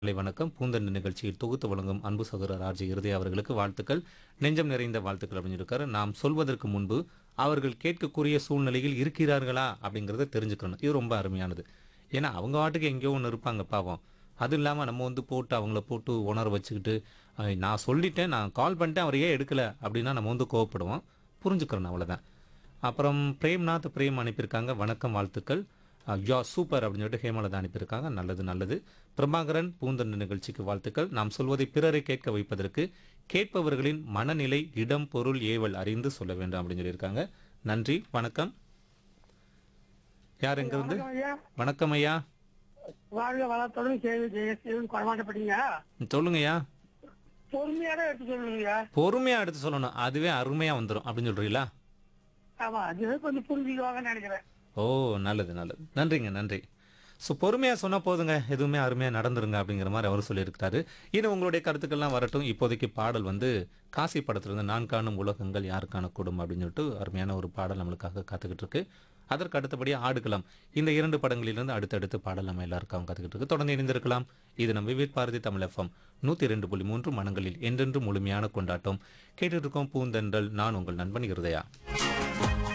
காலை வணக்கம் பூந்தண்டு நிகழ்ச்சியில் தொகுத்து வழங்கும் அன்பு சகோதரர் ஆர்ஜி இருதய அவர்களுக்கு வாழ்த்துக்கள் நெஞ்சம் நிறைந்த வாழ்த்துக்கள் அப்படின்னு இருக்காரு நாம் சொல்வதற்கு முன்பு அவர்கள் கேட்கக்கூடிய சூழ்நிலையில் இருக்கிறார்களா அப்படிங்கிறத தெரிஞ்சுக்கணும் இது ரொம்ப அருமையானது ஏன்னா அவங்க வாட்டுக்கு எங்கேயோ ஒன்று இருப்பாங்க பாவம் அது இல்லாமல் நம்ம வந்து போட்டு அவங்கள போட்டு உணர வச்சுக்கிட்டு அஹ், நான் சொல்லிட்டேன் நான் கால் பண்ணிட்டேன் அவர் ஏன் எடுக்கல அப்படின்னா நம்ம வந்து கோவப்படுவோம் புரிஞ்சுக்கிறோம் அவ்வளோதான் அப்புறம் பிரேம்நாத் பிரேம் அனுப்பியிருக்காங்க வணக்கம் வாழ்த்துக்கள் யா சூப்பர் அப்படின்னு சொல்லிட்டு ஹேமலதா அனுப்பியிருக்காங்க நல்லது நல்லது பிரபாகரன் பூந்தண்டு நிகழ்ச்சிக்கு வாழ்த்துக்கள் நாம் சொல்வதை பிறரை கேட்க வைப்பதற்கு கேட்பவர்களின் மனநிலை இடம் பொருள் ஏவல் அறிந்து சொல்ல வேண்டும் அப்படின்னு சொல்லியிருக்காங்க நன்றி வணக்கம் யார் எங்கிருந்து வணக்கம் ஐயா வணக்கம் ஐயா வாழ்க வளத்துடன் கேள்வி ஜெயசீலன் குறமாட்டப்பட்டீங்க சொல்லுங்கய்யா பொறுமையாக எடுத்து சொல்லுங்கய்யா பொறுமையா எடுத்து சொல்லணும் அதுவே அருமையா வந்துடும் அப்படின்னு சொல்றீங்களா ஆமா அது கொஞ்சம் புரிஞ்சுக்குவாங்கன்னு நினைக்கிறேன் ஓ நல்லது நல்லது நன்றிங்க நன்றி ஸோ பொறுமையாக சொன்னால் போதுங்க எதுவுமே அருமையாக நடந்துருங்க அப்படிங்கிற மாதிரி அவர் சொல்லியிருக்காரு இன்னும் உங்களுடைய கருத்துக்கள்லாம் வரட்டும் இப்போதைக்கு பாடல் வந்து காசி படத்துலேருந்து நான் காணும் உலகங்கள் யார் காணக்கூடும் அப்படின்னு சொல்லிட்டு அருமையான ஒரு பாடல் நம்மளுக்காக காத்துக்கிட்டு இருக்கு அதற்கு அடுத்தபடியாக ஆடுகளம் இந்த இரண்டு படங்களிலிருந்து அடுத்தடுத்து பாடல் நம்ம எல்லாருக்காகவும் காத்துக்கிட்டு இருக்கு தொடர்ந்து இணைந்திருக்கலாம் இது நம்ம விவேக் பாரதி தமிழ் எஃப்எம் நூற்றி ரெண்டு புள்ளி மூன்று மனங்களில் என்றென்று முழுமையான கொண்டாட்டம் கேட்டுட்டு இருக்கோம் பூந்தென்றல் நான் உங்கள் நண்பன் இருதயா